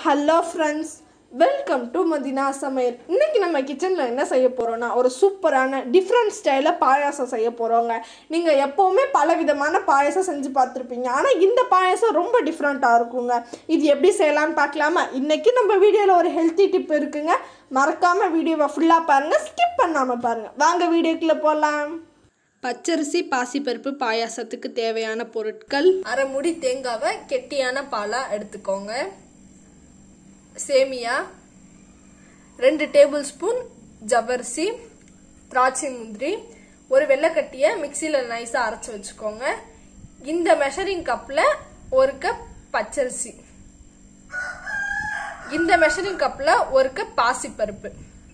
hello friends welcome to Madina சமையல் இன்னைக்கு நம்ம கிச்சனில் என்ன செய்ய போகிறோம்னா ஒரு சூப்பரான டிஃப்ரெண்ட் ஸ்டைலில் பாயாசம் செய்ய போகிறோங்க நீங்கள் எப்போவுமே பல விதமான பாயாசம் செஞ்சு பார்த்துருப்பீங்க ஆனால் இந்த பாயாசம் ரொம்ப டிஃப்ரெண்ட்டாக இருக்குங்க இது எப்படி செய்யலாம்னு பார்க்கலாமா இன்னைக்கு நம்ம வீடியோவில் ஒரு ஹெல்த்தி டிப் இருக்குங்க மறக்காமல் வீடியோவை ஃபுல்லாக பாருங்கள் ஸ்கிப் பண்ணாமல் பாருங்கள் வாங்க வீடியோக்குள்ளே போகலாம் பச்சரிசி பாசிப்பருப்பு பாயாசத்துக்கு தேவையான பொருட்கள் அரை முடி தேங்காவை கெட்டியான பாலாக எடுத்துக்கோங்க சேமியா ரெண்டு டேபிள் ஸ்பூன் ஜவ்வரிசி திராட்சை முந்திரி ஒரு வெள்ளைக்கட்டியை மிக்சியில் நைஸாக அரைச்சி வச்சுக்கோங்க இந்த மெஷரிங் கப்பில் ஒரு கப் பச்சரிசி இந்த மெஷரிங் கப்பில் ஒரு கப் பாசிப்பருப்பு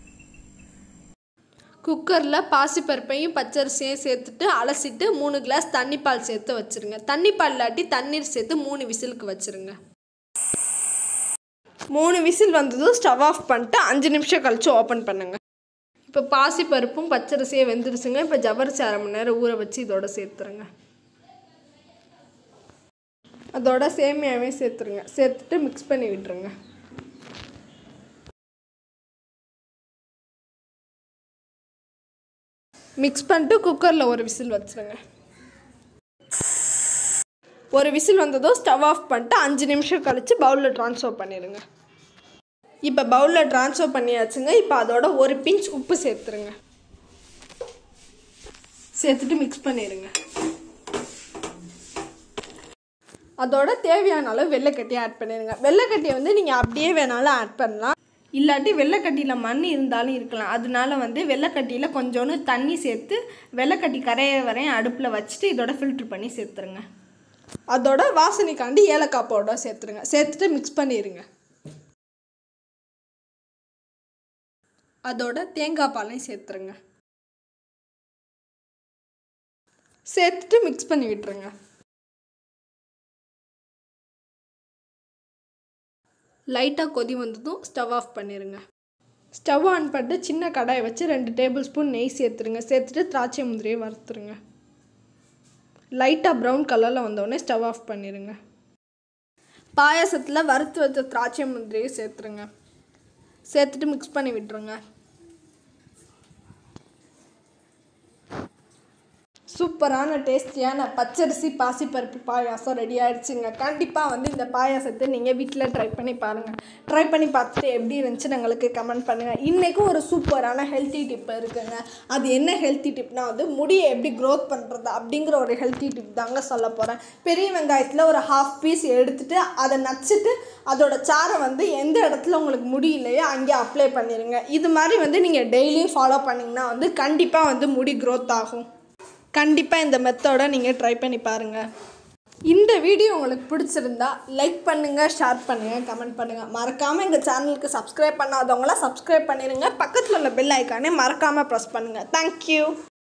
குக்கரில் பாசிப்பருப்பையும் பச்சரிசியையும் சேர்த்துட்டு அலசிட்டு மூணு கிளாஸ் தண்ணி பால் சேர்த்து வச்சுருங்க தண்ணி பால் இல்லாட்டி தண்ணீர் சேர்த்து மூணு விசிலுக்கு வச்சுருங்க மூணு விசில் வந்ததும் ஸ்டவ் ஆஃப் பண்ணிட்டு அஞ்சு நிமிஷம் கழிச்சு ஓப்பன் பண்ணுங்க இப்போ பாசிப்பருப்பும் பச்சரிசியும் வெந்துருச்சுங்க இப்போ ஜவரிசி அரை மணி நேரம் ஊற வச்சு இதோட சேர்த்துருங்க அதோட சேமியாவே சேர்த்துருங்க சேர்த்துட்டு மிக்ஸ் பண்ணி விட்டுருங்க மிக்ஸ் பண்ணிட்டு குக்கரில் ஒரு விசில் வச்சுருங்க ஒரு விசில் வந்ததும் ஸ்டவ் ஆஃப் பண்ணிட்டு அஞ்சு நிமிஷம் கழித்து பவுலில் ட்ரான்ஸ்ஃபர் பண்ணிடுங்க இப்போ பவுலில் ட்ரான்ஸ்ஃபர் பண்ணியாச்சுங்க இப்போ அதோட ஒரு பிஞ்ச் உப்பு சேர்த்துருங்க சேர்த்துட்டு மிக்ஸ் பண்ணிடுங்க அதோட தேவையான அளவு வெள்ளைக்கட்டியை ஆட் பண்ணிடுங்க வெள்ளைக்கட்டியை வந்து நீங்கள் அப்படியே வேணாலும் ஆட் பண்ணலாம் இல்லாட்டி வெள்ளைக்கட்டியில் மண் இருந்தாலும் இருக்கலாம் அதனால வந்து வெள்ளைக்கட்டியில் கொஞ்சோண்டு தண்ணி சேர்த்து வெள்ளைக்கட்டி கரையிற வரையும் அடுப்பில் வச்சுட்டு இதோட ஃபில்ட்ரு பண்ணி சேர்த்துருங்க அதோட வாசனைக்காண்டி ஏலக்காய் பவுடர் சேர்த்துருங்க சேர்த்துட்டு மிக்ஸ் பண்ணிடுங்க அதோட தேங்காய் பாலையும் சேர்த்துருங்க சேர்த்துட்டு மிக்ஸ் பண்ணி விட்டுருங்க லைட்டாக கொதி வந்ததும் ஸ்டவ் ஆஃப் பண்ணிடுங்க ஸ்டவ் ஆன் பண்ணிட்டு சின்ன கடாயை வச்சு ரெண்டு டேபிள் ஸ்பூன் நெய் சேர்த்துருங்க சேர்த்துட்டு திராட்சை முந்திரியை வறுத்துருங்க லைட்டாக ப்ரௌன் கலரில் வந்தோடனே ஸ்டவ் ஆஃப் பண்ணிடுங்க பாயாசத்தில் வறுத்து வச்ச திராட்சை முந்திரியை சேர்த்துருங்க சேர்த்துட்டு மிக்ஸ் பண்ணி விட்டுருங்க சூப்பரான டேஸ்டியான பச்சரிசி பாசிப்பருப்பு பாயாசம் ரெடி ஆயிடுச்சுங்க கண்டிப்பாக வந்து இந்த பாயாசத்தை நீங்கள் வீட்டில் ட்ரை பண்ணி பாருங்கள் ட்ரை பண்ணி பார்த்துட்டு எப்படி இருந்துச்சுன்னு எங்களுக்கு கமெண்ட் பண்ணுங்கள் இன்றைக்கும் ஒரு சூப்பரான ஹெல்த்தி டிப் இருக்குங்க அது என்ன ஹெல்த்தி டிப்னா வந்து முடியை எப்படி க்ரோத் பண்ணுறது அப்படிங்கிற ஒரு ஹெல்த்தி டிப் தாங்க சொல்ல போகிறேன் பெரிய வெங்காயத்தில் ஒரு ஹாஃப் பீஸ் எடுத்துட்டு அதை நச்சுட்டு அதோட சாரை வந்து எந்த இடத்துல உங்களுக்கு முடியலையோ அங்கே அப்ளை பண்ணிடுங்க இது மாதிரி வந்து நீங்கள் டெய்லியும் ஃபாலோ பண்ணிங்கன்னா வந்து கண்டிப்பாக வந்து முடி க்ரோத் ஆகும் கண்டிப்பாக இந்த மெத்தடை நீங்கள் ட்ரை பண்ணி பாருங்கள் இந்த வீடியோ உங்களுக்கு பிடிச்சிருந்தா லைக் பண்ணுங்கள் ஷேர் பண்ணுங்கள் கமெண்ட் பண்ணுங்கள் மறக்காமல் எங்கள் சேனலுக்கு சப்ஸ்கிரைப் பண்ணாதவங்களாம் சப்ஸ்கிரைப் பண்ணிடுங்க பக்கத்தில் உள்ள பெல் ஐக்கானே மறக்காமல் ப்ரெஸ் பண்ணுங்கள் தேங்க்யூ